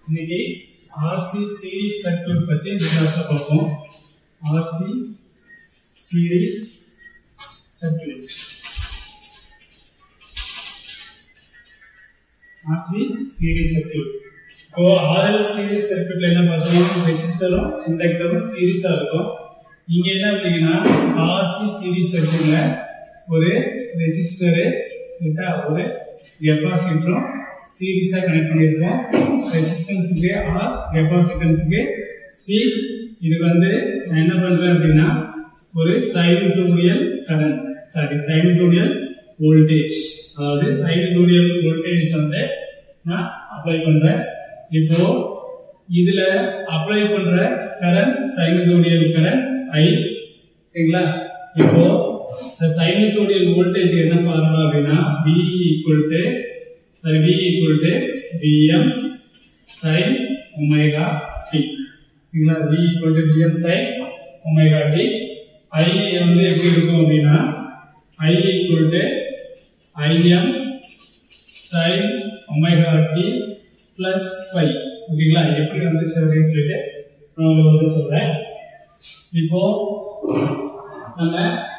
இன்னைக்கு RC series circuit பத்தி வித்தியாச பார்ப்போம் RC series circuit RC series circuit இப்போ ஆர்எல் சீரிஸ் சர்க்யூட்ல என்ன பார்த்தோம் ரெசிஸ்டரும் இண்டக்டரும் சீரிஸா இருக்கும் இங்க என்ன அப்படின்னா ஆர்சி சீரிஸ் சர்க்யூட்ல ஒரு ரெசிஸ்டரு ஒரு கெப்பாசிட்டரும் சீரிஸா கனெக்ட் பண்ணியிருக்கோம் ரெசிஸ்டன்ஸுக்கு ஆர் கெப்பாசிட்டன்ஸுக்கு சி இது வந்து நான் என்ன பண்றேன் அப்படின்னா ஒரு sinusoidal current sorry sinusoidal voltage அதாவது சைனசோடியல் வோல்டேஜ் வந்து நான் அப்ளை பண்றேன் இப்போ இதுல அப்ளை பண்ற கரண்ட் சைனசோடியல் கரண்ட் ஐ சரிங்களா இப்போ இந்த சைனசோடியல் வோல்டேஜ் என்ன ஃபார்முலா அப்படின்னா V equal to sorry V equal to Vm sin omega t சரிங்களா V equal to Vm sin omega t I வந்து எப்படி இருக்கும் அப்படின்னா I equal to Im sin omega t plus phi ஓகேங்களா எப்படி வந்து சொல்றேன்னு சொல்லிட்டு நான் உங்களுக்கு வந்து சொல்றேன் இப்போ நம்ம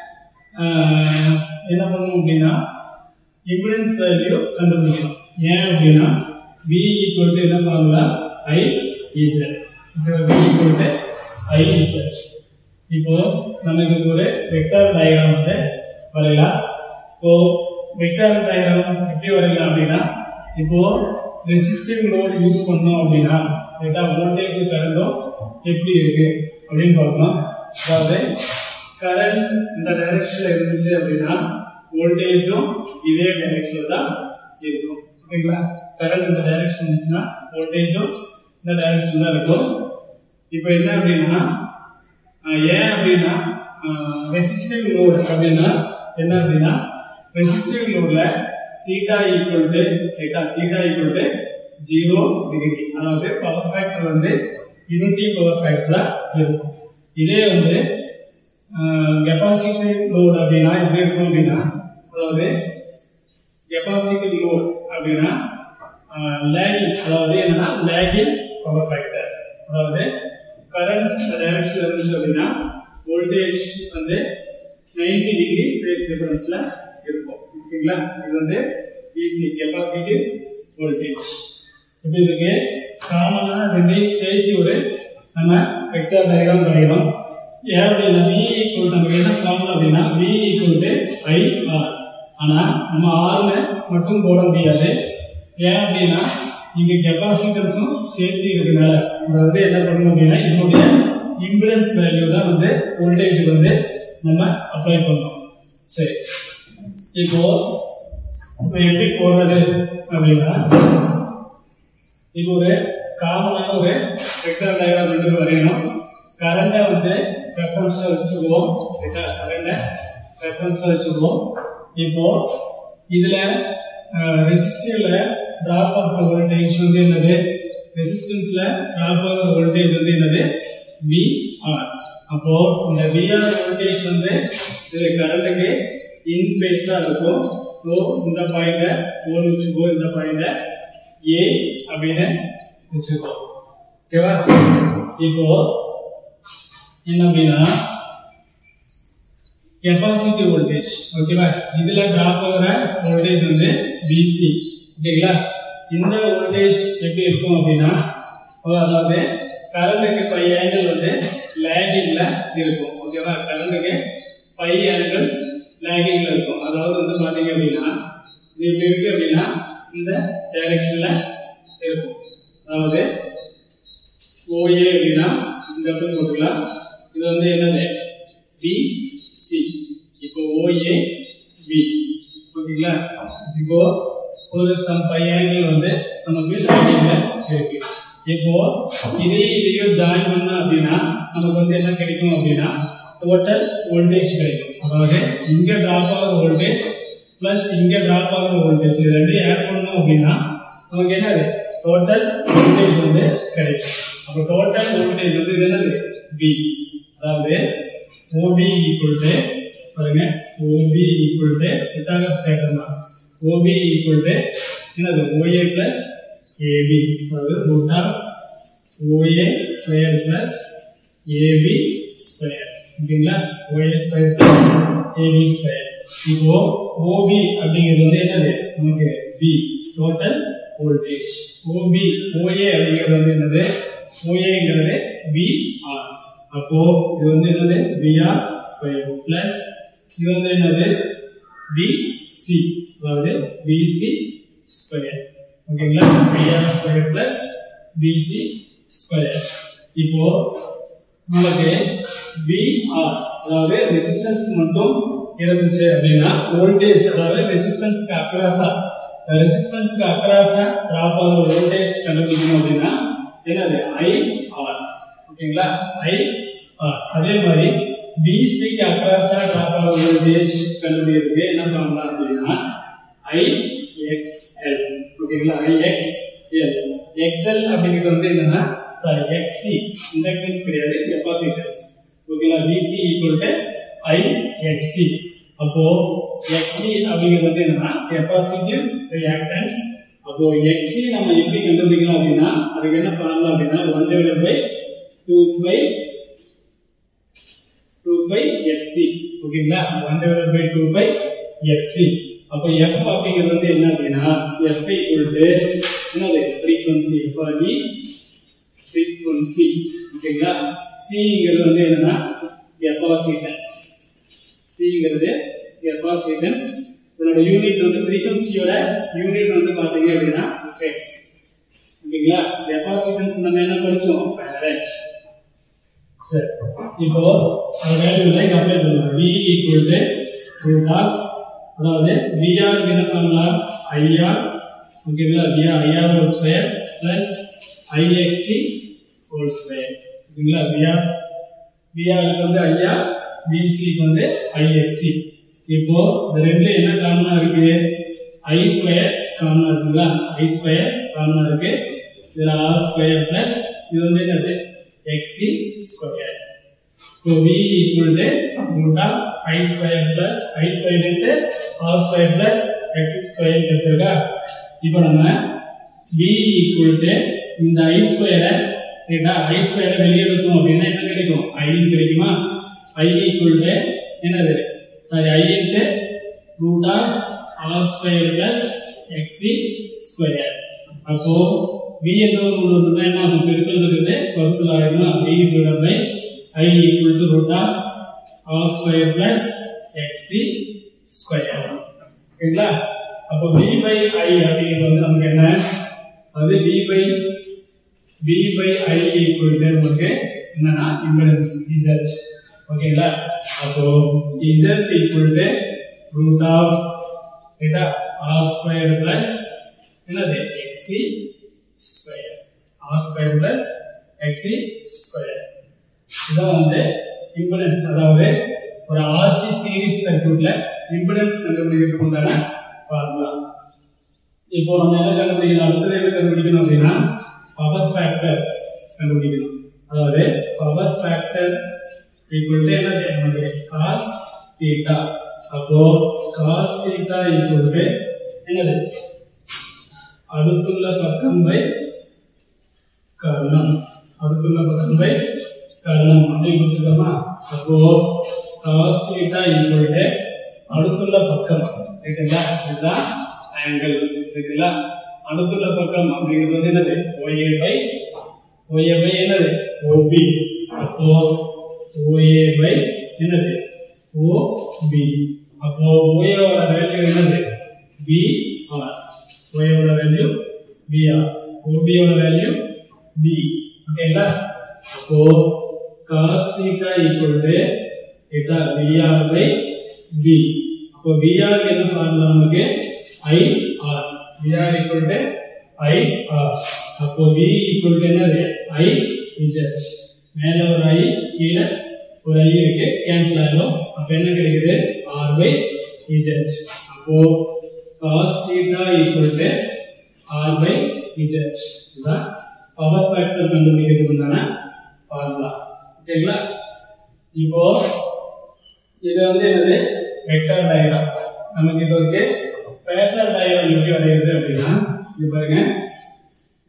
ஆஹ், என்ன பண்ணணும் அப்படின்னா இம்பிடன்ஸ் வேல்யூ கண்டுபிடிக்கணும் ஏன் அப்படின்னா V ஈக்குவல் டு என்ன formula I Z V equal to I Z இப்போ நமக்கு ஒரு வெக்டார் டயக்ராம் வந்து வரையலாம் இப்போ வெக்டார் டயக்ராம் எப்படி வரையலாம் அப்படின்னா இப்போ ரெசிஸ்டிவ் லோட் யூஸ் பண்ணோம் அப்படின்னா ரைட்டா வோல்டேஜ் கரண்டும் எப்படி இருக்கு அப்படின்னு பார்க்கலாம் அதாவது கரண்ட் இந்த டைரக்ஷன்ல இருந்துச்சு அப்படின்னா வோல்டேஜும் இதே டைரக்ஷன்ல தான் இருக்கும் ஓகேங்களா கரண்ட் இந்த டைரக்ஷன் இருந்துச்சுன்னா வோல்டேஜும் இந்த டைரக்ஷன் தான் இருக்கும் இப்போ என்ன அப்படின்னா ஆஹ் ஏன் அப்படின்னா ரெசிஸ்டிவ் லோட் அப்படின்னா என்ன அப்படின்னா ரெசிஸ்டிவ் லோட்ல தீட்டா ஈக்குவல் டு ரைட்டா theta equal to zero degree அதாவது பவர் ஃபேக்டர் வந்து யூனிட்டி பவர் ஃபேக்டரா இருக்கும் இதே வந்து கெப்பாசிட்டி லோட் அப்படின்னா எப்படி இருக்கும் அப்படின்னா அதாவது கெப்பாசிட்டி லோட் அப்படின்னா லேகிங் அதாவது என்னன்னா லேகிங் பவர் ஃபேக்டர் அதாவது கரண்ட் டைரக்ஷன் இருந்துச்சு அப்படின்னா வோல்டேஜ் வந்து 90 டிகிரி ஃபேஸ் டிஃபரன்ஸ்ல இருக்கும் ஓகேங்களா இது வந்து பிசி கெப்பாசிட்டி வோல்டேஜ் இப்போ இதுக்கு காமனா ரெண்டையும் சேர்த்து ஒரு நம்ம வெக்டர் டயக்ராம் வரையணும் ஏன் அப்படின்னா V ஈக்குவல் நமக்கு என்ன ஃபார்முலா அப்படின்னா V equal to I R ஆனா நம்ம ஆர்ல மட்டும் போட முடியாது ஏன் அப்படின்னா இங்க கெப்பாசிட்டன்ஸும் சேர்த்து இருக்கனால அதாவது என்ன பண்ணணும் அப்படின்னா இதனுடைய இம்பிடன்ஸ் வேல்யூ தான் வந்து வோல்டேஜ் வந்து நம்ம அப்ளை பண்ணணும் சரி இப்போ இப்போ எப்படி போடுறது அப்படின்னா இப்போ ஒரு காமனான ஒரு வெக்டர் டயக்ராம் வந்து வரையணும் கரண்டை வந்து ரெஃபரன்ஸா வச்சுக்குவோம் ரைட்டா கரண்டை ரெஃபரன்ஸா வச்சுக்குவோம் இப்போ இதுல ரெசிஸ்டிவ்ல டிராப் ஆகிற வோல்டேஜ் வந்து என்னது ரெசிஸ்டன்ஸ்ல டிராப் ஆகிற வோல்டேஜ் வந்து என்னது வி ஆர் அப்போ இந்த விஆர் வோல்டேஜ் வந்து இது கரண்ட்டுக்கு இன் பேஸா இருக்கும் ஸோ இந்த பாயிண்ட ஓன் வச்சுக்கோ இந்த பாயிண்ட ஏ அப்படின்னு வச்சுக்கோ ஓகேவா இப்போ என்ன அப்படின்னா கெப்பாசிட்டி வோல்டேஜ் ஓகேவா இதுல டிராப் ஆகிற வோல்டேஜ் வந்து பிசி ஓகேங்களா இந்த வோல்டேஜ் எப்படி இருக்கும் அப்படின்னா அதாவது கரண்ட்டுக்கு பை ஆங்கிள் வந்து லேகிங்ல இருக்கும் ஓகேவா கரண்ட்டுக்கு பை ஆங்கிள் லேகிங்ல இருக்கும் அதாவது வந்து பாத்தீங்க அப்படின்னா இது எப்படி இருக்கு அப்படின்னா இந்த டைரக்ஷன்ல இருக்கும் அதாவது ஓஏ அப்படின்னா இந்த இடத்துல போட்டுக்கலாம் இது வந்து என்னது பி சி இப்போ ஓஏ பி ஓகேங்களா இப்போ ஒரு சம் பை ஆங்கிள் வந்து நமக்கு லைனிங்ல இருக்கு இப்போ இதே இதையும் ஜாயின் பண்ண அப்படின்னா நமக்கு வந்து என்ன கிடைக்கும் அப்படின்னா டோட்டல் வோல்டேஜ் கிடைக்கும் அதாவது இங்க டிராப் ஆகிற வோல்டேஜ் பிளஸ் இங்க டிராப் ஆகிற வோல்டேஜ் இது ரெண்டையும் ஆட் பண்ணோம் அப்படின்னா நமக்கு என்னது டோட்டல் வோல்டேஜ் வந்து கிடைக்கும் அப்போ டோட்டல் வோல்டேஜ் வந்து இது என்னது பி அதாவது OB equal to பாருங்க OB equal to பித்தாகரஸ் தேற்றம் தான் OB equal to என்னது OA plus ஏபி அதாவது root of OA square plus AB square ஓகேங்களா OA square plus AB square இப்போ ஓபி அப்படிங்கிறது வந்து என்னது நமக்கு B total voltage OB OA அப்படிங்கிறது வந்து என்னது ஓஏங்கிறது பி ஆர் அப்போ இது வந்து என்னது பி ஆர் ஸ்கொயர் பிளஸ் இது வந்து என்னது பிசி அதாவது பிசி ஸ்கொயர் ஓகேங்களா BR square plus BC square இப்போ நமக்கு பிஆர் அதாவது ரெசிஸ்டன்ஸ் மட்டும் இருந்துச்சு அப்படின்னா வோல்டேஜ் அதாவது ரெசிஸ்டன்ஸ்க்கு அக்ராஸா ரெசிஸ்டன்ஸ்க்கு அக்ராஸா டிராப் ஆகிற வோல்டேஜ் கண்டுபிடிக்கணும் அப்படின்னா என்னது ஐஆர் ஓகேங்களா ஐஆர் அதே மாதிரி பிசிக்கு அக்ராஸா டிராப் ஆகிற வோல்டேஜ் கண்டுபிடிக்கிறதுக்கு என்ன பண்ணலாம் அப்படின்னா ஐஎக்ஸ்எல் ஓகேங்களா ஐஎக்ஸ்எல் எக்ஸ்எல் அப்படிங்கிறது வந்து என்னன்னா சாரி எக்ஸி இண்டக்டன்ஸ் கிடையாது கெப்பாசிட்டன்ஸ் ஓகேங்களா பிசி ஈக்குவல் டு ஐஎக்ஸி அப்போ எக்ஸி அப்படிங்கிறது வந்து என்னன்னா கெப்பாசிட்டிவ் ரியாக்டன்ஸ் அப்போ எக்ஸி நம்ம எப்படி கண்டுபிடிக்கணும் அப்படின்னா அதுக்கு என்ன ஃபார்முலா அப்படின்னா one divided by two pi two pi FC ஓகேங்களா one divided by two pi FC அப்போ எஃப் அப்படிங்கிறது வந்து என்ன அப்படின்னா எஃப் ஈக்குவல் டு என்னது ஃப்ரீக்வன்சி எஃப்ஆர்இ ஃப்ரீக்வன்சி ஓகேங்களா சிங்கிறது வந்து என்னன்னா கெப்பாசிட்டன்ஸ் சிங்கிறது கெப்பாசிட்டன்ஸ் இதனோட யூனிட் வந்து ஃப்ரீக்வன்சியோட யூனிட் வந்து பாத்தீங்க அப்படின்னா எக்ஸ் ஓகேங்களா கெப்பாசிட்டன்ஸ் நம்ம என்ன படிச்சோம் ஃபேரட் சரி இப்போ அந்த வேல்யூல இங்க அப்ளை பண்ணலாம் v equal to root of அதாவது VR க்கு என்ன ஃபார்முலா IR ஓகேங்களா VR IR whole square plus IXC whole square ஓகேங்களா VR VR க்கு வந்து IR VC க்கு வந்து IXC இப்போ இந்த ரெண்டுல என்ன காமனா இருக்கு I ஸ்கொயர் காமனா இருக்குங்களா I ஸ்கொயர் காமனா இருக்கு இதுல R ஸ்கொயர் பிளஸ் இது வந்து என்னது XC square So V equal to root of I square plus I square into R square plus X square கிடைச்சிருக்கா இப்போ நம்ம V equal to இந்த I square கேட்டா I square வெளியே எடுத்தோம் அப்படின்னா என்ன கிடைக்கும் I கிடைக்குமா I equal to என்னது sorry I into root of R square plus XC square அப்போ V எந்த ஒரு கொண்டு வந்தோம்னா என்ன ஆகும் பெருக்கல் இருக்குது பகுத்தல் ஆயிடுமா V divided by i equal to root of r square plus xc square ஓகேங்களா அப்போ v by i அப்படிங்கிறது வந்து நமக்கு என்ன அது v by v by i equal to நமக்கு என்னன்னா இம்பெடன்ஸ் z ஓகேங்களா அப்போ z equal to root of கேட்டா r square plus என்னது xc square r square plus xc square இதான் வந்து இம்பெடன்ஸ் அதாவது ஒரு ஆர்சி சீரிஸ் சர்க்யூட்ல இம்பெடன்ஸ் கண்டுபிடிக்கிறதுக்கு உண்டான ஃபார்முலா இப்போ நம்ம என்ன கண்டுபிடிக்கணும் அடுத்தது என்ன கண்டுபிடிக்கணும் அப்படின்னா பவர் ஃபேக்டர் கண்டுபிடிக்கணும் அதாவது பவர் ஃபேக்டர் ஈக்குவல் டு என்ன நமக்கு காஸ் தீட்டா அப்போ காஸ் தீட்டா ஈக்குவல் டு என்னது அடுத்துள்ள பக்கம் பை கர்ணம் அடுத்துள்ள பக்கம் பை கர்ணம் அப்படின்னு குறிச்சிக்கலாமா அப்போ cos theta equal to அடுத்துள்ள பக்கம் ரைட்டுங்களா இதுதான் ஆங்கிள் ரைட்டுங்களா அடுத்துள்ள பக்கம் அப்படிங்கிறது வந்து என்னது OA by OA by என்னது OB அப்போ OA by என்னது OB அப்போ OA ஓட வேல்யூ என்னது BR OA ஓட வேல்யூ BR OB ஓட வேல்யூ B ஓகேங்களா அப்போ cos theta equal to theta VR by B அப்போ VR க்கு என்ன ஃபார்முலா நமக்கு IR VR equal to IR அப்போ V equal to என்னது I Z மேல ஒரு I கீழே ஒரு I இருக்கு கேன்சல் ஆயிடும் அப்ப என்ன கிடைக்குது R by Z அப்போ cos theta equal to R by Z இதுதான் பவர் ஃபேக்டர் கண்டுபிடிக்கிறதுக்கு உண்டான ஃபார்முலா ஓகேங்களா இப்போ இது வந்து என்னது வெக்டர் டயக்ராம் நமக்கு இது இருக்கு பேசர் டயக்ராம் எப்படி வரைகிறது அப்படின்னா இது பாருங்க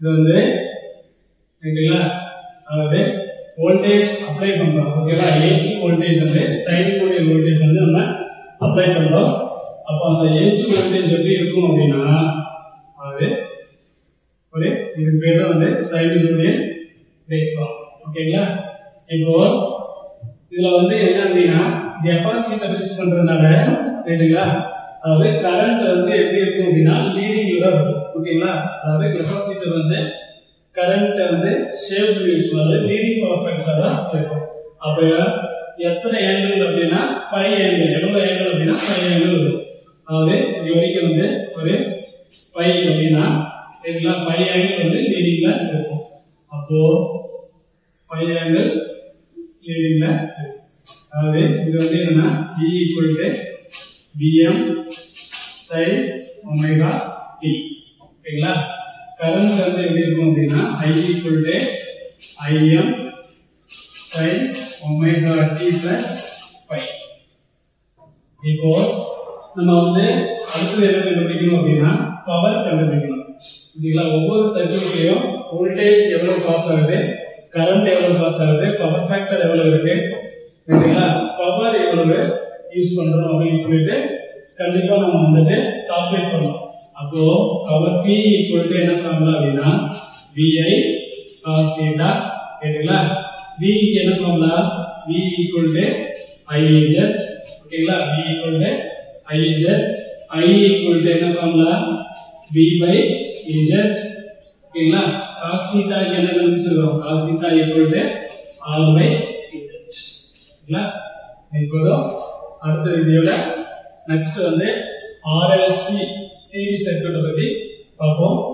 இது வந்து ரைட்டுங்களா அதாவது வோல்டேஜ் அப்ளை பண்றோம் ஓகேவா ஏசி வோல்டேஜ் வந்து சைனுடைய வோல்டேஜ் வந்து நம்ம அப்ளை பண்றோம் அப்போ அந்த ஏசி வோல்டேஜ் எப்படி இருக்கும் அப்படின்னா அது ஒரு இதுக்கு பேர் தான் வந்து சைனுசோடியல் வேவ்ஃபார்ம் ஓகேங்களா இப்போ இதுல வந்து என்ன அப்படின்னா கெப்பாசிட்டர் யூஸ் பண்றதுனால ரைட்டுங்களா அதாவது கரண்ட் வந்து எப்படி இருக்கும் அப்படின்னா லீடிங்ல தான் இருக்கும் ஓகேங்களா அதாவது கெப்பாசிட்டர் வந்து கரண்ட் வந்து ஷேவ் பண்ணி வச்சு அதாவது லீடிங் பவர் ஃபேக்டர் தான் இருக்கும் அப்ப எத்தனை ஆங்கிள் அப்படின்னா பை ஆங்கிள் எவ்வளவு ஆங்கிள் அப்படின்னா பை ஆங்கிள் வரும் அதாவது இது வரைக்கும் வந்து ஒரு பை அப்படின்னா சரிங்களா பை ஆங்கிள் வந்து லீடிங்ல இருக்கும் அப்போ பை ஆங்கிள் லீடிங்ல இருக்கும் அதாவது இது வந்து என்னன்னா E equal to Vm sin omega t ஓகேங்களா கரண்ட் வந்து எப்படி இருக்கும் அப்படின்னா I equal to Im sin omega t plus pi இப்போ நம்ம வந்து அடுத்தது என்ன கண்டுபிடிக்கணும் அப்படின்னா பவர் கண்டுபிடிக்கணும் ஓகேங்களா ஒவ்வொரு சர்க்யூட்லயும் வோல்டேஜ் எவ்வளவு பாஸ் ஆகுது கரண்ட் எவ்வளவு பாஸ் ஆகுது பவர் ஃபேக்டர் எவ்வளவு இருக்கு ஓகேங்களா பவர் எவ்வளவு யூஸ் பண்றோம் அப்படின்னு சொல்லிட்டு கண்டிப்பா நம்ம வந்துட்டு கால்குலேட் பண்ணலாம் அப்போ பவர் P ஈக்குவல் டு என்ன ஃபார்முலா அப்படின்னா VI cos theta கேட்டீங்களா V க்கு என்ன formula V equal to IZ ஓகேங்களா V equal to IZ I equal to என்ன ஃபார்முலா V by Z ஓகேங்களா cos theta க்கு என்ன கண்டுபிடிச்சிருக்கோம் cos theta equal to R by Z ஓகேங்களா இப்போதும் அடுத்த வீடியோல நெக்ஸ்ட் வந்து ஆர்எல்சி சீரிஸ் சர்க்யூட் பத்தி பார்ப்போம்